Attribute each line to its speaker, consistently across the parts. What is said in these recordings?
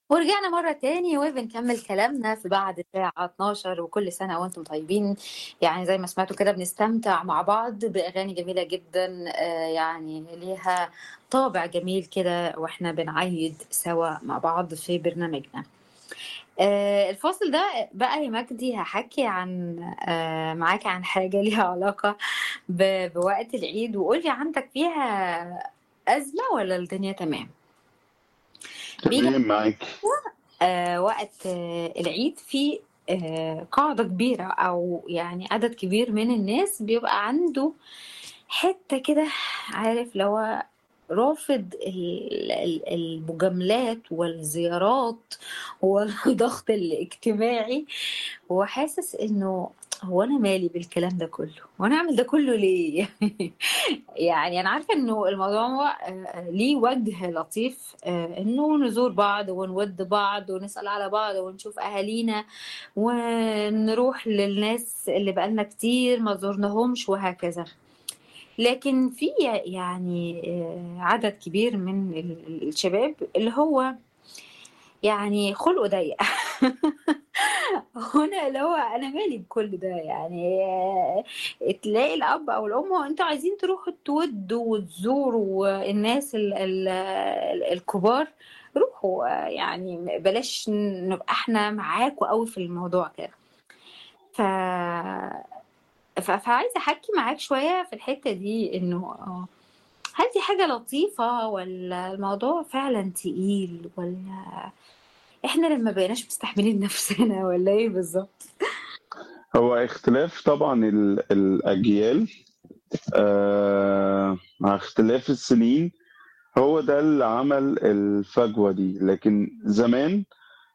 Speaker 1: ورجعنا مرة تاني وبنكمل كلامنا في بعد الساعة 12 وكل سنة وانتم طيبين يعني زي ما سمعتوا كده بنستمتع مع بعض بأغاني جميلة جدا آه، يعني ليها طابع جميل كده واحنا بنعيد سوا مع بعض في برنامجنا آه، الفاصل ده بقى يا مجدي هحكي عن آه، معاك عن حاجة ليها علاقة ب- بوقت العيد وقولي عندك فيها أزمة ولا الدنيا تمام بيجي
Speaker 2: تمام معاك
Speaker 1: آه، وقت آه، العيد في آه، قاعدة كبيرة أو يعني عدد كبير من الناس بيبقى عنده حتة كده عارف لو هو رافض ال- ال- المجاملات والزيارات والضغط الاجتماعي وحاسس انه هو انا مالي بالكلام ده كله وانا اعمل ده كله ليه يعني انا عارفه انه الموضوع آه، ليه وجه لطيف آه، انه نزور بعض ونود بعض ونسال على بعض ونشوف اهالينا ونروح للناس اللي بقالنا كتير ما زورناهمش وهكذا لكن في يعني آه، عدد كبير من ال- ال- الشباب اللي هو يعني خلقه ضيق هنا اللي هو انا مالي بكل ده يعني آه، تلاقي الاب او الام هو انتوا عايزين تروحوا تودوا وتزوروا الناس ال ال الكبار روحوا آه، يعني بلاش نبقى احنا معاكوا قوي في الموضوع كده ف ف- فعايزه احكي معاك شويه في الحته دي انه آه، هل دي حاجه لطيفه ولا الموضوع فعلا تقيل ولا احنا لما بقيناش مستحملين نفسنا ولا ايه بالظبط
Speaker 2: هو اختلاف طبعا ال- الأجيال آه مع اختلاف السنين هو ده اللي عمل الفجوة دي لكن زمان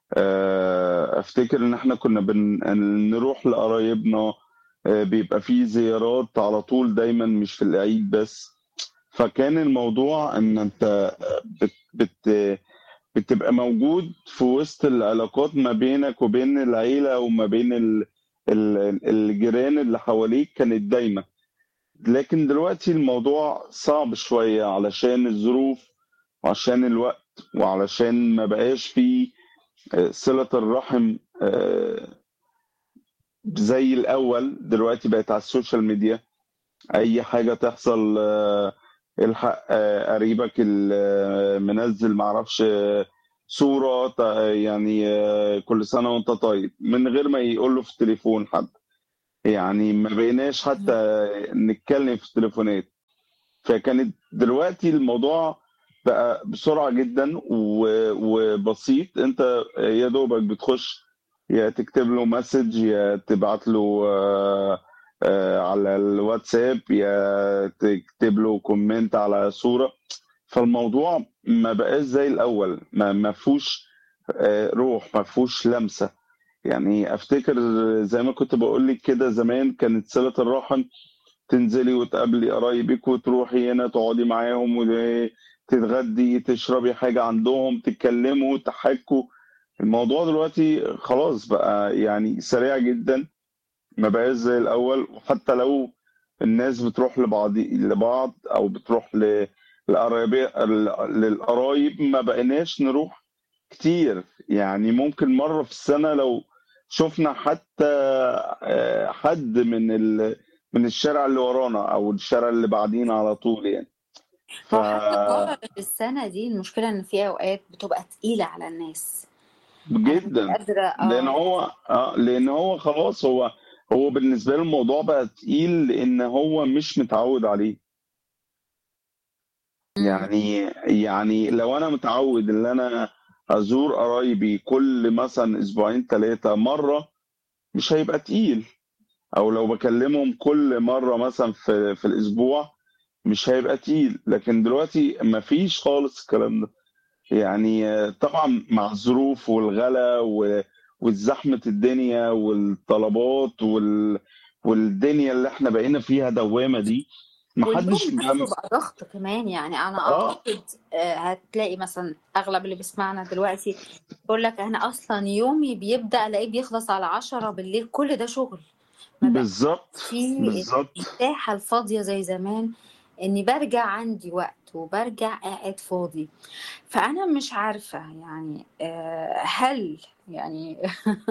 Speaker 2: آه افتكر ان احنا كنا بن... نروح لقرايبنا آه بيبقى فيه زيارات على طول دايما مش في العيد بس فكان الموضوع ان انت بت... بت... بتبقى موجود في وسط العلاقات ما بينك وبين العيلة وما بين ال... ال... الجيران اللي حواليك كانت دايما لكن دلوقتي الموضوع صعب شوية علشان الظروف وعشان الوقت وعلشان ما بقاش فيه آه، صلة الرحم آه، زي الأول دلوقتي بقت على السوشيال ميديا أي حاجة تحصل آه، الحق آه، قريبك ال- منزل معرفش آه، صورة ت- يعني آه، كل سنة وأنت طيب من غير ما يقول له في التليفون حد يعني ما بقيناش حتى نتكلم في التليفونات فكانت دلوقتي الموضوع بقى بسرعة جدا و- وبسيط انت يا دوبك بتخش يا تكتب له مسج يا تبعت له آه، آه، على الواتساب يا تكتب له كومنت على صورة فالموضوع ما بقاش زي الأول ما ما فيهوش آه، روح ما فيهوش لمسة يعني افتكر زي ما كنت بقول لك كده زمان كانت صلة الرحم تنزلي وتقابلي قرايبك وتروحي هنا تقعدي معاهم وتتغدي تشربي حاجة عندهم تتكلموا تحكوا الموضوع دلوقتي خلاص بقى يعني سريع جدا ما بقاش زي الأول وحتى لو الناس بتروح لبعض لبعض أو بتروح ل- لقرايب للقرايب ما بقيناش نروح كتير يعني ممكن مرة في السنة لو شفنا حتى آه، حد من ال... من الشارع اللي ورانا او الشارع اللي بعدين على طول يعني ف
Speaker 1: هو حتى مرة في السنة دي المشكلة ان في اوقات بتبقى تقيلة على الناس انا مش
Speaker 2: جدا
Speaker 1: قادرة
Speaker 2: لان
Speaker 1: اه
Speaker 2: هو آه لان هو خلاص هو هو بالنسبه له الموضوع بقى تقيل لان هو مش متعود عليه
Speaker 1: مم.
Speaker 2: يعني يعني لو انا متعود ان انا ازور قرايبي كل مثلا اسبوعين ثلاثه مره مش هيبقى تقيل او لو بكلمهم كل مره مثلا في في الاسبوع مش هيبقى تقيل لكن دلوقتي مفيش خالص الكلام ده يعني آه، طبعا مع الظروف والغلا و- والزحمة الدنيا والطلبات وال... والدنيا اللي احنا بقينا فيها دوامة دي محدش
Speaker 1: واليوم نفسه
Speaker 2: بقى
Speaker 1: بقى ضغط كمان يعني انا
Speaker 2: اه
Speaker 1: اعتقد آه، هتلاقي مثلا اغلب اللي بيسمعنا دلوقتي يقول لك انا اصلا يومي بيبدأ الاقيه بيخلص على عشرة بالليل كل ده شغل ما بقى
Speaker 2: بالظبط
Speaker 1: في
Speaker 2: بالظبط
Speaker 1: المساحة الفاضية زي زمان إني بارجع عندي وقت وبارجع قاعد فاضي فأنا مش عارفة يعني آه، هل يعني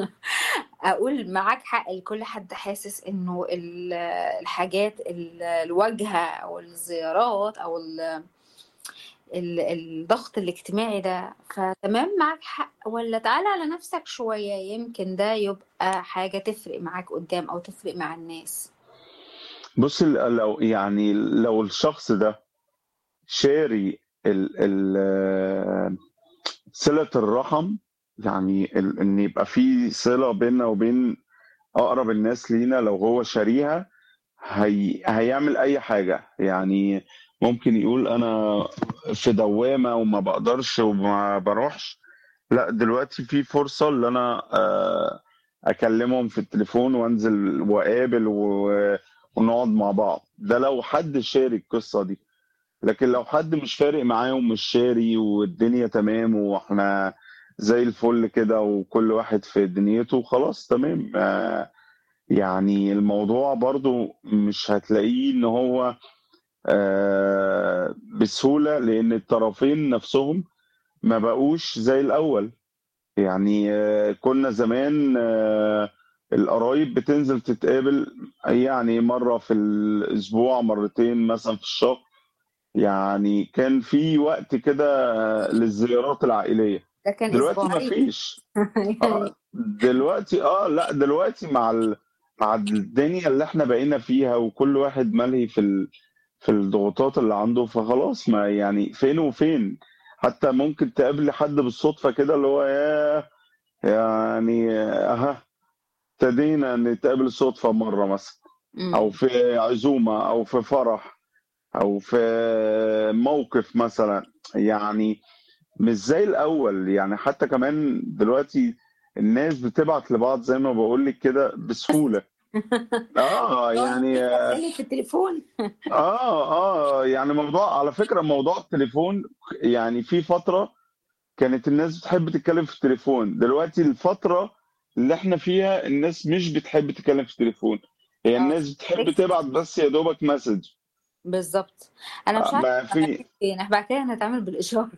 Speaker 1: أقول معاك حق لكل حد حاسس إنه ال- الحاجات ال- الواجهة أو الزيارات أو ال- ال- الضغط الاجتماعي ده فتمام معاك حق ولا تعالى على نفسك شوية يمكن ده يبقى حاجة تفرق معاك قدام أو تفرق مع الناس
Speaker 2: بص ال- لو يعني لو الشخص ده شاري ال ال صلة الرحم يعني ال- ان يبقى في صلة بيننا وبين اقرب الناس لينا لو هو شاريها هي هيعمل اي حاجة يعني ممكن يقول انا في دوامة وما بقدرش وما بروحش لا دلوقتي في فرصة ان انا آه، اكلمهم في التليفون وانزل واقابل و- ونقعد مع بعض ده لو حد شاري القصة دي لكن لو حد مش فارق معاه ومش شاري والدنيا تمام واحنا زي الفل كده وكل واحد في دنيته خلاص تمام آه، يعني الموضوع برضو مش هتلاقيه ان هو آه، بسهولة لان الطرفين نفسهم ما بقوش زي الاول يعني آه، كنا زمان آه، القرايب بتنزل تتقابل يعني مرة في الأسبوع مرتين مثلا في الشهر يعني كان في وقت كده آه، للزيارات العائلية
Speaker 1: ده كان
Speaker 2: دلوقتي ما
Speaker 1: أسبوعين
Speaker 2: فيش
Speaker 1: يعني
Speaker 2: اه دلوقتي اه لا دلوقتي مع ال... مع الدنيا اللي احنا بقينا فيها وكل واحد ملهي في ال... في الضغوطات اللي عنده فخلاص ما يعني فين وفين حتى ممكن تقابل حد بالصدفة كده اللي هو ياه يعني اها ابتدينا نتقابل صدفة مرة مثلا او
Speaker 1: أمم.
Speaker 2: في عزومة او في فرح او في موقف مثلا يعني مش زي الاول يعني حتى كمان دلوقتي الناس بتبعت لبعض زي ما بقول لك كده بسهولة اه
Speaker 1: لو
Speaker 2: يعني
Speaker 1: مفيش رسائل في التليفون
Speaker 2: اه اه يعني موضوع على فكرة موضوع التليفون يعني في فترة كانت الناس بتحب تتكلم في التليفون دلوقتي الفترة اللي احنا فيها الناس مش بتحب تتكلم في التليفون هي
Speaker 1: اه
Speaker 2: الناس بتحب
Speaker 1: تكست
Speaker 2: تبعت بس يا دوبك مسج
Speaker 1: بالظبط أنا مش
Speaker 2: آه،
Speaker 1: عارفة
Speaker 2: ما
Speaker 1: احنا
Speaker 2: في
Speaker 1: رايحين فين احنا بعد كده هنتعامل بالإشارة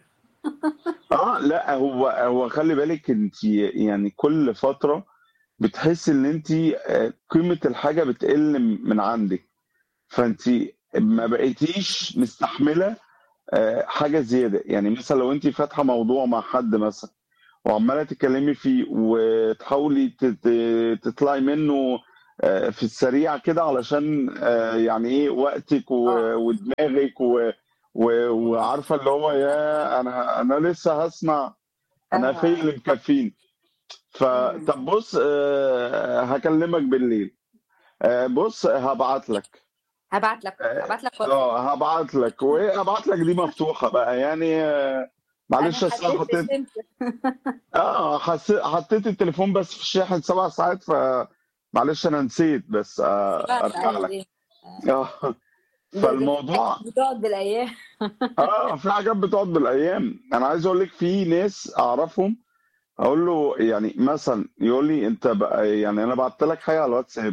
Speaker 2: اه لا هو هو خلي بالك انت يعني كل فترة بتحس ان انت آه، قيمة الحاجة بتقل من عندك فانت ما بقيتيش مستحملة آه، حاجة زيادة يعني مثلا لو انت فاتحة موضوع مع حد مثلا وعمالة تتكلمي فيه وتحاولي تت- تطلعي منه آه، في السريع كده علشان آه، يعني ايه وقتك و-
Speaker 1: اه
Speaker 2: ودماغك و- و- وعارفة اللي هو يا انا انا لسه هسمع انا في
Speaker 1: اه
Speaker 2: اللي مكفيني
Speaker 1: أمم.
Speaker 2: فطب بص آه، هكلمك بالليل آه، بص هبعت لك
Speaker 1: هبعت لك
Speaker 2: اه
Speaker 1: هبعت لك واتساب
Speaker 2: آه، هبعت لك وايه هبعت لك دي مفتوحة بقى يعني آه،
Speaker 1: أنا
Speaker 2: معلش اصل أنا
Speaker 1: حددت
Speaker 2: حطيت
Speaker 1: السنت
Speaker 2: اه حس... حطيت التليفون بس في الشاحن سبع ساعات ف معلش انا نسيت بس آه،
Speaker 1: لا
Speaker 2: ارجع
Speaker 1: تعمل
Speaker 2: لك
Speaker 1: ايه آه.
Speaker 2: اه
Speaker 1: ده ده في حاجات
Speaker 2: فالموضوع
Speaker 1: بتقعد بالأيام
Speaker 2: اه في حاجات بتقعد بالايام انا عايز اقول لك في ناس اعرفهم اقول له يعني مثلا يقول لي انت بقى يعني انا بعت لك حاجه على الواتساب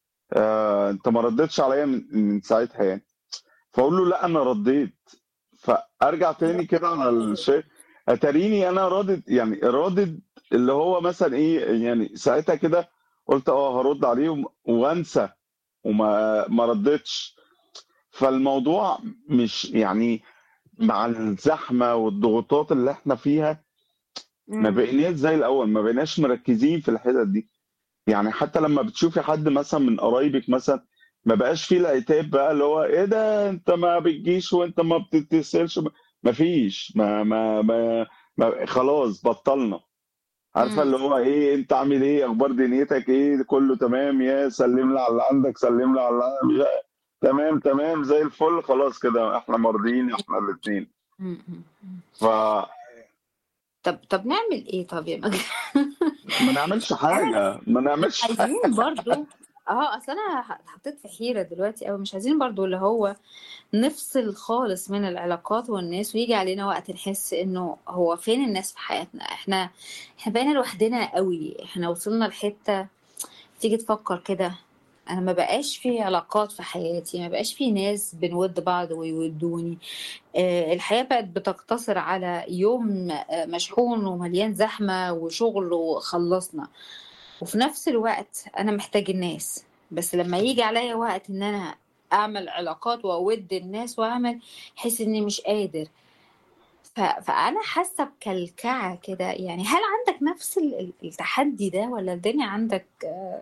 Speaker 2: آه انت ما ردتش عليا من, من ساعتها يعني فاقول له لا انا رديت فارجع تاني كده على الشيء اتاريني انا رادد يعني رادد اللي هو مثلا ايه يعني ساعتها كده قلت اه هرد عليه وم- وانسى وما ما ردتش فالموضوع مش يعني مع الزحمه والضغوطات اللي احنا فيها ما
Speaker 1: أمم.
Speaker 2: بقيناش زي الاول ما بقيناش مركزين في الحتت دي يعني حتى لما بتشوفي حد مثلا من قرايبك مثلا ما بقاش فيه العتاب بقى اللي هو ايه ده انت ما بتجيش وانت ما بتتصلش ما فيش ما ما ما, ما خلاص بطلنا عارفه
Speaker 1: أمم.
Speaker 2: اللي هو ايه انت عامل ايه اخبار دنيتك ايه كله تمام يا سلم لي على اللي عندك سلم لي على اللي عندك. يا- تمام تمام زي الفل خلاص كده احنا مرضيين احنا الاثنين
Speaker 1: أمم. أمم.
Speaker 2: ف
Speaker 1: طب طب نعمل ايه طب يا مجد
Speaker 2: ما نعملش
Speaker 1: انا
Speaker 2: حاجه ما نعملش حاجه
Speaker 1: عايزين برضو اه اصل انا اتحطيت في حيرة دلوقتي او مش عايزين برضو اللي هو نفصل خالص من العلاقات والناس ويجي علينا وقت نحس انه هو فين الناس في حياتنا احنا احنا بقينا لوحدنا قوي احنا وصلنا لحتة تيجي تفكر كده انا ما بقاش في علاقات في حياتي ما بقاش في ناس بنود بعض ويودوني آه، الحياة بقت بتقتصر على يوم آه، مشحون ومليان زحمة وشغل وخلصنا وفي نفس الوقت انا محتاج الناس بس لما يجي عليا وقت ان انا اعمل علاقات واود الناس واعمل احس اني مش قادر ف... فانا حاسه بكلكعه كده يعني هل عندك نفس ال- ال- التحدي ده ولا الدنيا عندك آه،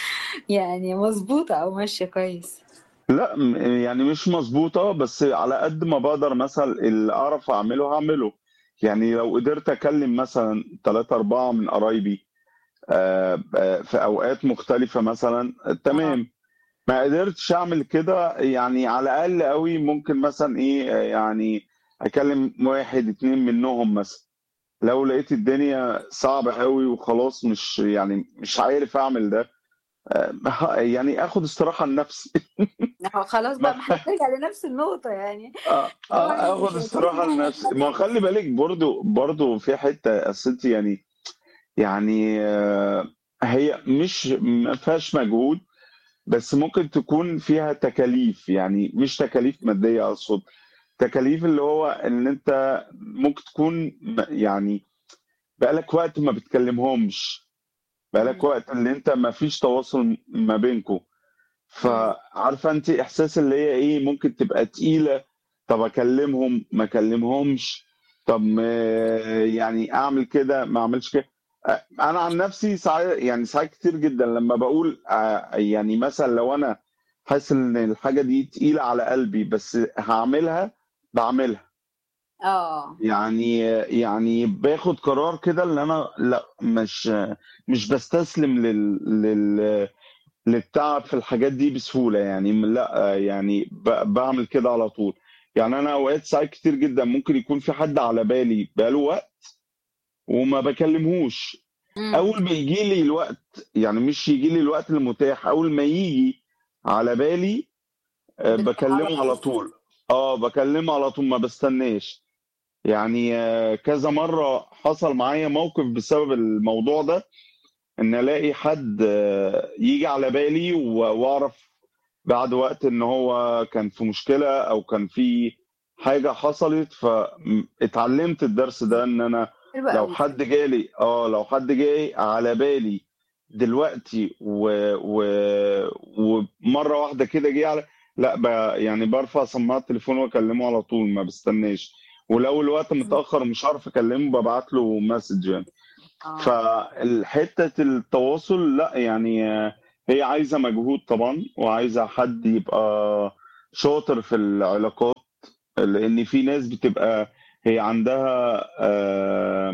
Speaker 1: يعني مظبوطه او ماشيه كويس
Speaker 2: لا م- يعني مش مظبوطة بس على قد ما بقدر مثلا اللي أعرف أعمله هعمله يعني لو قدرت أكلم مثلا ثلاثة أربعة من قرايبي آه، آه، في أوقات مختلفة مثلا آه،
Speaker 1: اه
Speaker 2: تمام ما قدرتش أعمل كده يعني على الأقل قوي ممكن مثلا إيه آه، يعني أكلم واحد اتنين منهم مثلا لو لقيت الدنيا صعبة قوي وخلاص مش يعني مش عارف أعمل ده آه، ه- يعني آخد استراحة لنفسي
Speaker 1: هو خلاص
Speaker 2: ما
Speaker 1: بقى ما احنا بنرجع لنفس النقطه يعني
Speaker 2: آه،
Speaker 1: اللي هو
Speaker 2: آه، اخد
Speaker 1: يا
Speaker 2: استراحه
Speaker 1: جماعه
Speaker 2: لنفسي ما هو خلي بالك برضو برضو في حته اسيت يعني يعني آه، هي مش ما فيهاش مجهود بس ممكن تكون فيها تكاليف يعني مش تكاليف ماديه اقصد تكاليف اللي هو ان انت ممكن تكون م- يعني بقالك وقت ما بتكلمهمش بقالك
Speaker 1: مم.
Speaker 2: وقت اللي انت ما فيش تواصل ما بينكم
Speaker 1: مم.
Speaker 2: فعارفه انت احساس اللي هي ايه ممكن تبقى تقيله طب اكلمهم ما اكلمهمش طب ما- يعني اعمل كده ما اعملش كده أ- انا عن نفسي ساعات يعني ساعات كتير جدا لما بقول آه، يعني مثلا لو انا حاسس ان الحاجه دي تقيله على قلبي بس هعملها بعملها
Speaker 1: اه
Speaker 2: يعني يعني باخد قرار كده ان انا لا مش مش بستسلم لل, لل للتعب في الحاجات دي بسهولة يعني لا يعني ب- بعمل كده على طول يعني أنا أوقات ساعات كتير جدا ممكن يكون في حد على بالي بقاله وقت وما بكلمهوش
Speaker 1: مم.
Speaker 2: أول ما يجي لي الوقت يعني مش يجي لي الوقت المتاح أول ما يجي على بالي آه،
Speaker 1: بتروح على
Speaker 2: بكلمه على
Speaker 1: طول
Speaker 2: طول اه بكلمه على طول ما بستناش يعني آه، كذا مرة حصل معايا موقف بسبب الموضوع ده ان الاقي حد آه، يجي على بالي و- واعرف بعد وقت ان هو كان في مشكلة او كان في حاجة حصلت فاتعلمت الدرس ده ان انا
Speaker 1: حلو
Speaker 2: لو
Speaker 1: قوي
Speaker 2: حد جالي اه لو حد جاي على بالي دلوقتي و... و... ومرة واحدة كده جه على لا ب... يعني برفع سماعة التليفون واكلمه على طول ما بستناش ولو الوقت
Speaker 1: مم.
Speaker 2: متأخر ومش عارف اكلمه ببعت له مسج يعني
Speaker 1: اه
Speaker 2: فالحتة التواصل لا يعني آه، هي عايزة مجهود طبعا وعايزة حد يبقى شاطر في العلاقات لأن في ناس بتبقى هي عندها آه،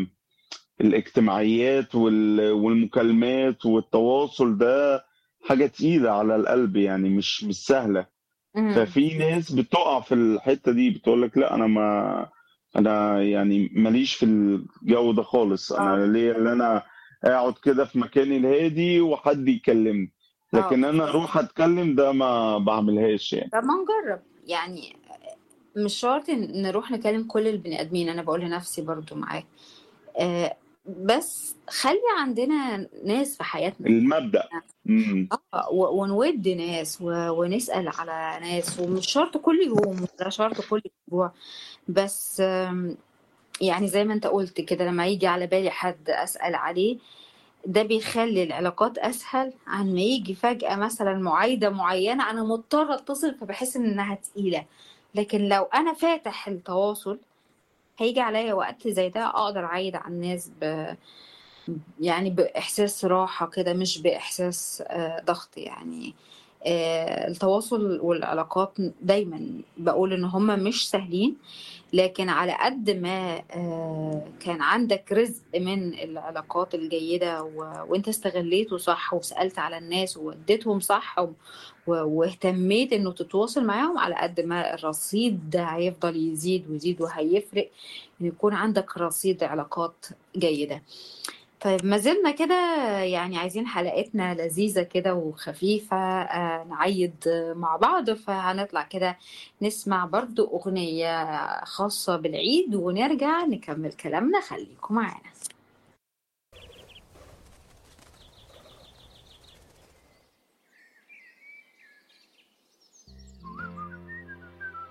Speaker 2: الاجتماعيات وال- والمكالمات والتواصل ده حاجة تقيلة على القلب يعني مش مش سهلة
Speaker 1: مم.
Speaker 2: ففي ناس بتقع في الحتة دي بتقول لك لا انا ما انا يعني ماليش في الجو ده خالص
Speaker 1: اه
Speaker 2: انا ليا اللي انا اقعد كده في مكاني الهادي وحد يكلمني
Speaker 1: اه
Speaker 2: لكن انا اروح اتكلم ده ما بعملهاش يعني
Speaker 1: طب ما نجرب يعني مش شرط إن نروح نكلم كل البني ادمين انا بقول لنفسي برضو معاك آه بس خلي عندنا ناس في حياتنا
Speaker 2: المبدأ امم
Speaker 1: اه و- ونود ناس و- ونسأل على ناس ومش شرط كل يوم ولا شرط كل اسبوع بس آم، يعني زي ما انت قلت كده لما يجي على بالي حد أسأل عليه ده بيخلي العلاقات أسهل عن ما يجي فجأة مثلا معايدة معينة أنا مضطرة أتصل فبحس إنها تقيلة لكن لو أنا فاتح التواصل هيجي عليا وقت زي ده أقدر أعيد على الناس ب... يعني بإحساس راحة كده مش بإحساس آه، ضغط يعني آه، التواصل والعلاقات دايما بقول إن هما مش سهلين لكن على قد ما آه، كان عندك رزق من العلاقات الجيدة و... وانت استغليته صح وسألت على الناس ووديتهم صح و... و... واهتميت انه تتواصل معاهم على قد ما الرصيد ده هيفضل يزيد ويزيد وهيفرق ان يكون عندك رصيد علاقات جيدة طيب ما زلنا كده يعني عايزين حلقتنا لذيذة كده وخفيفة آه، نعيد مع بعض فهنطلع كده نسمع برضو أغنية خاصة بالعيد ونرجع نكمل كلامنا خليكم معانا